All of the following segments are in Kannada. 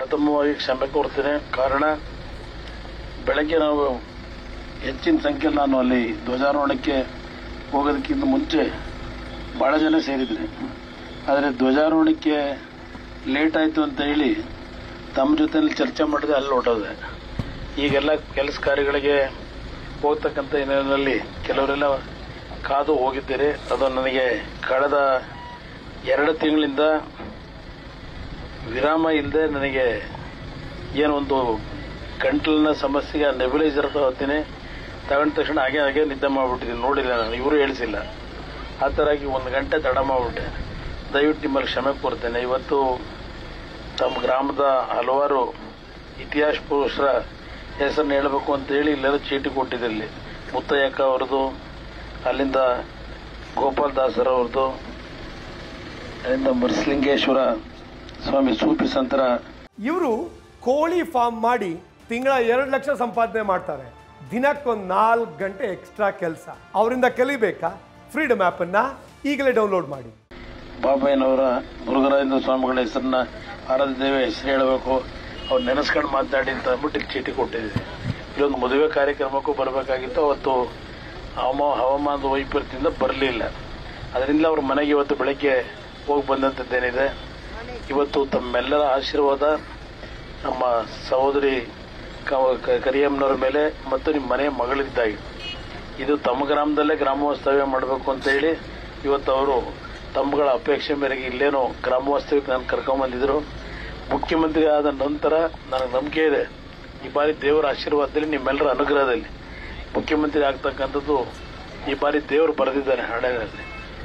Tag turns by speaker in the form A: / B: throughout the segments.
A: ಪ್ರಥಮವಾಗಿ ಕ್ಷಮೆ ಕೋರ್ತೇನೆ ಕಾರಣ ಬೆಳಗ್ಗೆ ನಾವು ಹೆಚ್ಚಿನ ಸಂಖ್ಯೆಯಲ್ಲಿ ನಾನು ಅಲ್ಲಿ ಧ್ವಜಾರೋಹಣಕ್ಕೆ ಹೋಗೋದಕ್ಕಿಂತ ಮುಂಚೆ ಬಹಳ ಜನ ಸೇರಿದ್ರಿ ಆದರೆ ಧ್ವಜಾರೋಹಣಕ್ಕೆ ಲೇಟ್ ಆಯಿತು ಅಂತ ಹೇಳಿ ತಮ್ಮ ಜೊತೆಯಲ್ಲಿ ಚರ್ಚೆ ಮಾಡಿದೆ ಅಲ್ಲಿ ಹೊರಟೋದೆ ಈಗೆಲ್ಲ ಕೆಲಸ ಕಾರ್ಯಗಳಿಗೆ ಹೋಗ್ತಕ್ಕಂಥ ಹಿನ್ನೆಲೆಯಲ್ಲಿ ಕೆಲವರೆಲ್ಲ ಕಾದು ಹೋಗಿದ್ದೀರಿ ಅದು ನನಗೆ ಕಳೆದ ಎರಡು ತಿಂಗಳಿಂದ ವಿರಾಮ ಇಲ್ಲದೆ ನನಗೆ ಏನೊಂದು ಗಂಟಲಿನ ಸಮಸ್ಯೆಗೆ ನೆಬುಲೈಸರ್ ತಗೋತೀನಿ ತಗೊಂಡ ತಕ್ಷಣ ಹಾಗೆ ಹಾಗೆ ನಿದ್ದೆ ಮಾಡ್ಬಿಟ್ಟಿದ್ದೀನಿ ನೋಡಿಲ್ಲ ನಾನು ಇವರು ಹೇಳಿಸಿಲ್ಲ ಆ ಥರಾಗಿ ಒಂದು ಗಂಟೆ ತಡ ಮಾಡ್ಬಿಟ್ಟೆ ದಯವಿಟ್ಟು ನಿಮ್ಮಲ್ಲಿ ಕ್ಷಮೆ ಕೋರ್ತೇನೆ ಇವತ್ತು ತಮ್ಮ ಗ್ರಾಮದ ಹಲವಾರು ಇತಿಹಾಸ ಪುರುಷರ ಹೆಸರನ್ನ ಹೇಳಬೇಕು ಅಂತ ಹೇಳಿ ಇಲ್ಲೆಲ್ಲ ಚೀಟಿ ಕೊಟ್ಟಿದೆ ಇಲ್ಲಿ ಮುತ್ತಯ್ಯಕ್ಕ ಅವ್ರದ್ದು ಅಲ್ಲಿಂದ ಗೋಪಾಲ್ ದಾಸರ್ ಅವ್ರದ್ದು ಅಲ್ಲಿಂದ ಮರ್ಸಲಿಂಗೇಶ್ವರ ಸ್ವಾಮಿ ಸೂಪಿ ಸಂತರ
B: ಇವರು ಕೋಳಿ ಫಾರ್ಮ್ ಮಾಡಿ ತಿಂಗಳ ಎರಡು ಲಕ್ಷ ಸಂಪಾದನೆ ಮಾಡ್ತಾರೆ ದಿನಕ್ಕೊಂದು ನಾಲ್ಕು ಗಂಟೆ ಎಕ್ಸ್ಟ್ರಾ ಕೆಲಸ ಅವರಿಂದ ಕಲಿಬೇಕಾ ಫ್ರೀಡಮ್ ಆ್ಯಪನ್ನ ಈಗಲೇ ಡೌನ್ಲೋಡ್ ಮಾಡಿ
A: ಬಾಬಯ್ಯನವರ ಮುರುಘರಾಜೇಂದ್ರ ಸ್ವಾಮಿಗಳ ಹೆಸರನ್ನ ಆರಾಧ್ಯ ದೇವ ಹೆಸರು ಹೇಳಬೇಕು ಅವ್ರು ನೆನೆಸ್ಕೊಂಡು ಮಾತಾಡಿ ಅಂತ ಅಂದ್ಬಿಟ್ಟು ಇಲ್ಲಿ ಚೀಟಿ ಕೊಟ್ಟಿದ್ದೀವಿ ಇಲ್ಲೊಂದು ಮದುವೆ ಕಾರ್ಯಕ್ರಮಕ್ಕೂ ಬರಬೇಕಾಗಿತ್ತು ಅವತ್ತು ಹವಾಮ ಹವಾಮಾನದ ವೈಪರೀತ್ಯದಿಂದ ಬರಲಿಲ್ಲ ಅದರಿಂದ ಅವ್ರ ಮನೆಗೆ ಇವತ್ತು ಬೆಳಗ್ಗೆ ಹೋಗಿ ಬಂದಂಥದ್ದೇನಿದೆ ಇವತ್ತು ತಮ್ಮೆಲ್ಲರ ಆಶೀರ್ವಾದ ನಮ್ಮ ಸಹೋದರಿ ಕ- ಕ- ಕರಿಯಮ್ಮನವ್ರ ಮೇಲೆ ಮತ್ತು ನಿಮ್ಮ ಮನೆ ಮಗಳಿದ್ದಾಗಿ ಇದು ತಮ್ಮ ಗ್ರಾಮದಲ್ಲೇ ಗ್ರಾಮವಾಸ್ತವ್ಯ ಮಾಡಬೇಕು ಅಂತ ಹೇಳಿ ಇವತ್ತು ಅವರು ತಮ್ಮಗಳ ಅಪೇಕ್ಷೆ ಮೇರೆಗೆ ಇಲ್ಲೇನೋ ಗ್ರಾಮವಾಸ್ತವ್ಯಕ್ಕೆ ನಾನು ಕರ್ಕೊಂಬಂದಿದ್ರು ಮುಖ್ಯಮಂತ್ರಿ ಆದ ನಂತರ ನನಗೆ ನಂಬಿಕೆ ಇದೆ ಈ ಬಾರಿ ದೇವರ ಆಶೀರ್ವಾದದಲ್ಲಿ ನಿಮ್ಮೆಲ್ಲರ ಅನುಗ್ರಹದಲ್ಲಿ ಮುಖ್ಯಮಂತ್ರಿ ಆಗ್ತಕ್ಕಂಥದ್ದು ಈ ಬಾರಿ ದೇವರು ಬರೆದಿದ್ದಾನೆ ಹಣೆಯಲ್ಲಿ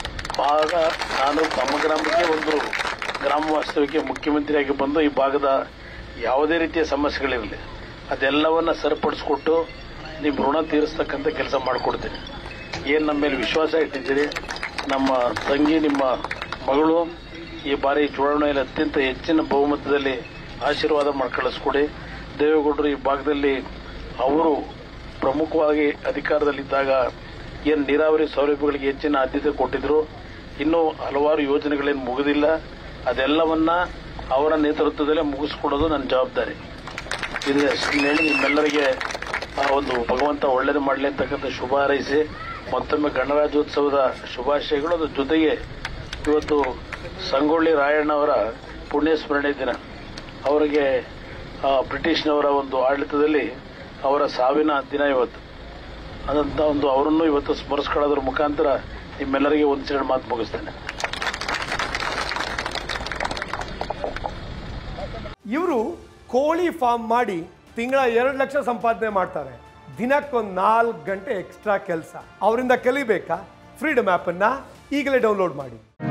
A: ಆಗ ನಾನು ತಮ್ಮ ಗ್ರಾಮಕ್ಕೆ ಒಂದು ಗ್ರಾಮ ವಾಸ್ತವ್ಯಕ್ಕೆ ಮುಖ್ಯಮಂತ್ರಿಯಾಗಿ ಬಂದು ಈ ಭಾಗದ ಯಾವುದೇ ರೀತಿಯ ಸಮಸ್ಯೆಗಳಿರಲಿ ಅದೆಲ್ಲವನ್ನ ಸರಿಪಡಿಸ್ಕೊಟ್ಟು ನಿಮ್ಮ ಋಣ ತೀರಿಸ್ತಕ್ಕಂಥ ಕೆಲಸ ಮಾಡಿಕೊಡ್ತೀನಿ ಏನು ನಮ್ಮ ಮೇಲೆ ವಿಶ್ವಾಸ ಇಟ್ಟಿದ್ದೀರಿ ನಮ್ಮ ತಂಗಿ ನಿಮ್ಮ ಮಗಳು ಈ ಬಾರಿ ಚುನಾವಣೆಯಲ್ಲಿ ಅತ್ಯಂತ ಹೆಚ್ಚಿನ ಬಹುಮತದಲ್ಲಿ ಆಶೀರ್ವಾದ ಮಾಡಿ ಕಳಿಸ್ಕೊಡಿ ದೇವೇಗೌಡರು ಈ ಭಾಗದಲ್ಲಿ ಅವರು ಪ್ರಮುಖವಾಗಿ ಅಧಿಕಾರದಲ್ಲಿದ್ದಾಗ ಏನು ನೀರಾವರಿ ಸೌಲಭ್ಯಗಳಿಗೆ ಹೆಚ್ಚಿನ ಆದ್ಯತೆ ಕೊಟ್ಟಿದ್ರು ಇನ್ನೂ ಹಲವಾರು ಯೋಜನೆಗಳೇನು ಮುಗಿದಿಲ್ಲ ಅದೆಲ್ಲವನ್ನ ಅವರ ನೇತೃತ್ವದಲ್ಲೇ ಮುಗಿಸ್ಕೊಡೋದು ನನ್ನ ಜವಾಬ್ದಾರಿ ಇದು ಹೇಳಿ ನಿಮ್ಮೆಲ್ಲರಿಗೆ ಆ ಒಂದು ಭಗವಂತ ಒಳ್ಳೇದು ಮಾಡಲಿ ಅಂತಕ್ಕಂಥ ಶುಭ ಹಾರೈಸಿ ಮತ್ತೊಮ್ಮೆ ಗಣರಾಜ್ಯೋತ್ಸವದ ಶುಭಾಶಯಗಳು ಅದ್ರ ಜೊತೆಗೆ ಇವತ್ತು ಸಂಗೊಳ್ಳಿ ರಾಯಣ್ಣ ಅವರ ಪುಣ್ಯ ಸ್ಮರಣೆ ದಿನ ಅವರಿಗೆ ಆ, ಬ್ರಿಟಿಷ್ನವರ ಒಂದು ಆಡಳಿತದಲ್ಲಿ ಅವರ ಸಾವಿನ ದಿನ ಇವತ್ತು ಅದಂತ ಒಂದು ಅವರನ್ನು ಇವತ್ತು ಸ್ಮರಿಸ್ಕೊಳ್ಳೋದ್ರ ಮುಖಾಂತರ ನಿಮ್ಮೆಲ್ಲರಿಗೆ ಒಂದು ಎರಡು ಮಾತು ಮುಗಿಸ್ತೇನೆ
B: ಇವರು ಕೋಳಿ ಫಾರ್ಮ್ ಮಾಡಿ ತಿಂಗಳ ಎರಡು ಲಕ್ಷ ಸಂಪಾದನೆ ಮಾಡ್ತಾರೆ ದಿನಕ್ಕೊಂದು ನಾಲ್ಕು ಗಂಟೆ ಎಕ್ಸ್ಟ್ರಾ ಕೆಲಸ ಅವರಿಂದ ಕಲಿಬೇಕಾ ಫ್ರೀಡಮ್ ಆ್ಯಪನ್ನ ಈಗಲೇ ಡೌನ್ಲೋಡ್ ಮಾಡಿ